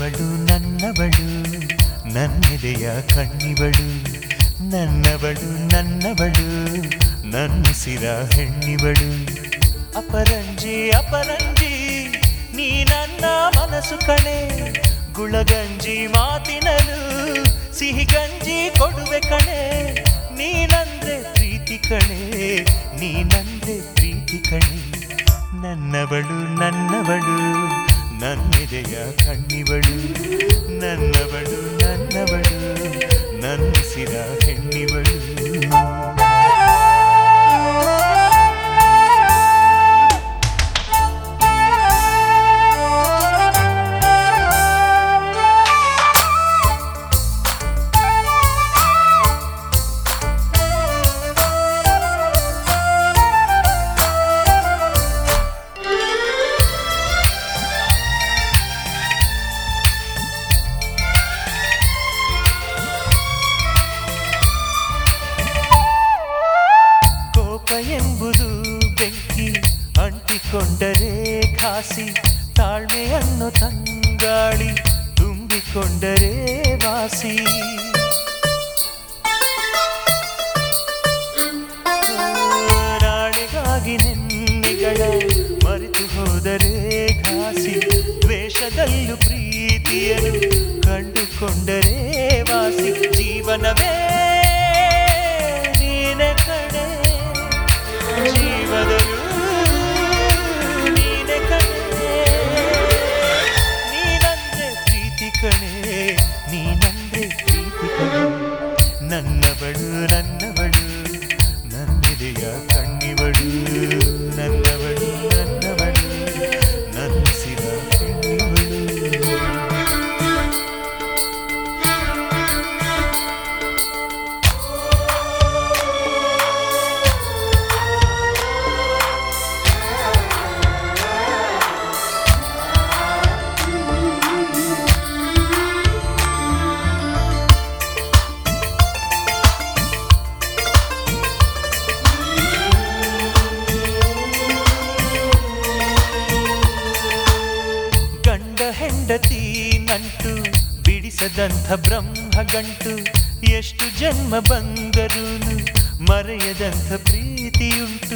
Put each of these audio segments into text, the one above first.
ನನ್ನವಳು ನನ್ನವಳು ನನ್ನೆದೆಯ ಕಣ್ಣಿವಳು ನನ್ನವಳು ನನ್ನವಳು ನನ್ನಿಸಿರ ಹೆಣ್ಣಿವಳು ಅಪರಂಜಿ ಅಪರಂಜಿ ನೀ ನನ್ನ ಮನಸ್ಸು ಕಣೆ ಗುಳಗಂಜಿ ಮಾತಿನಲು ಸಿಹಿ ಗಂಜಿ ಕೊಡುವೆ ಕಣೆ ನೀನಂದ್ರೆ ಪ್ರೀತಿ ಕಣೆ ನೀನಂದ್ರೆ ಪ್ರೀತಿ ಕಣೆ ನನ್ನವಳು ನನ್ನವಳು ನನ್ನೆದೆಯ ಕಣ್ಣಿವಳು ನನ್ನವಳು ನನ್ನವಳು ನನ್ನಿಸಿರ ಹೆಣ್ಣಿವಳು ಕೋಪ ಎಂಬುದು ಬೆಂಕಿ ಅಂಟಿಕೊಂಡರೆ ಘಾಸಿ ತಾಳ್ಮೆಯನ್ನು ತಂಗಾಳಿ ತುಂಬಿಕೊಂಡರೆ ವಾಸಿ ನಾಳೆಗಾಗಿ ನೆನ್ನೆಗಳ ಮರೆತು ಹೋದರೆ ಘಾಸಿ ದ್ವೇಷದಲ್ಲೂ ಪ್ರೀತಿಯನ್ನು ಕಂಡುಕೊಂಡರೆ ವಾಸಿ ಜೀವನವೇ ನೀನೆ ಕಣೆ ಜೀವದಲ್ಲೂ ನೀನೆ ಕಣೆ ನೀನಂದ್ರೆ ಪ್ರೀತಿ ಕಣೆ ನೀನಂದ್ರೆ ಪ್ರೀತಿ ಕಣೆ ನನ್ನವಳು ನನ್ನವಳು ನನ್ನಿದೆಯ ಕಣ್ಣಿವಳು ನನ್ನವಳು ನನ್ನವಳು ನನ್ನಿಸಿದ ಹೆಣ್ಣಿವಳು ಗಂಡ ಹೆಂಡತಿ ನಂಟು ಬಿಡಿಸದಂಥ ಬ್ರಹ್ಮ ಗಂಟು ಎಷ್ಟು ಜನ್ಮ ಬಂದರೂ ಮರೆಯದಂಥ ಪ್ರೀತಿಯುಂಟು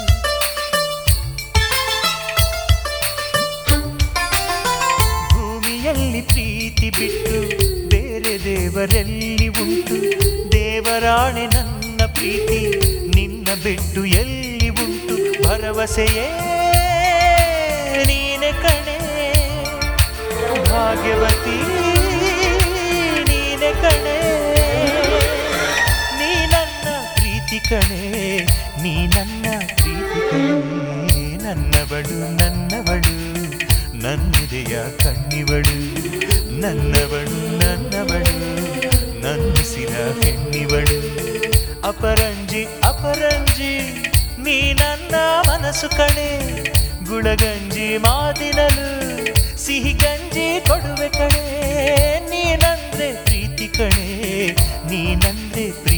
ಭೂಮಿಯಲ್ಲಿ ಪ್ರೀತಿ ಬಿಟ್ಟು ಬೇರೆ ದೇವರೆಲ್ಲಿ ಉಂಟು ದೇವರಾಣೆ ನನ್ನ ಪ್ರೀತಿ ನಿನ್ನ ಬಿಟ್ಟು ಎಲ್ಲಿ ಉಂಟು ಭರವಸೆಯೇ ನೀನೆ ಕಣೆ ಭಾಗ್ಯವತಿ ನೀನೆ ಕಣೆ ನೀ ನನ್ನ ಪ್ರೀತಿ ಕಣೆ ನೀ ನನ್ನ ಪ್ರೀತಿ ಕಣೆ ನನ್ನವಳು ನನ್ನವಳು ನನ್ನಿದೆಯ ಕಣ್ಣಿವಳು ನನ್ನವಳು ನನ್ನವಳು ನನ್ನಿಸಿದ ಹೆಣ್ಣಿವಳು ಅಪರಂಜಿ ಅಪರಂಜಿ ನೀ ನನ್ನ ಮನಸ್ಸು ಕಣೆ ಗುಳಗಂಜಿ ಮಾತಿನಲು ಸಿಹಿ ಗಂಜಿ ಕೊಡುವೆ ಕಣೆ ನೀನಂದ್ರೆ ಪ್ರೀತಿ ಕಣೆ ನೀನಂದ್ರೆ ಪ್ರೀತಿ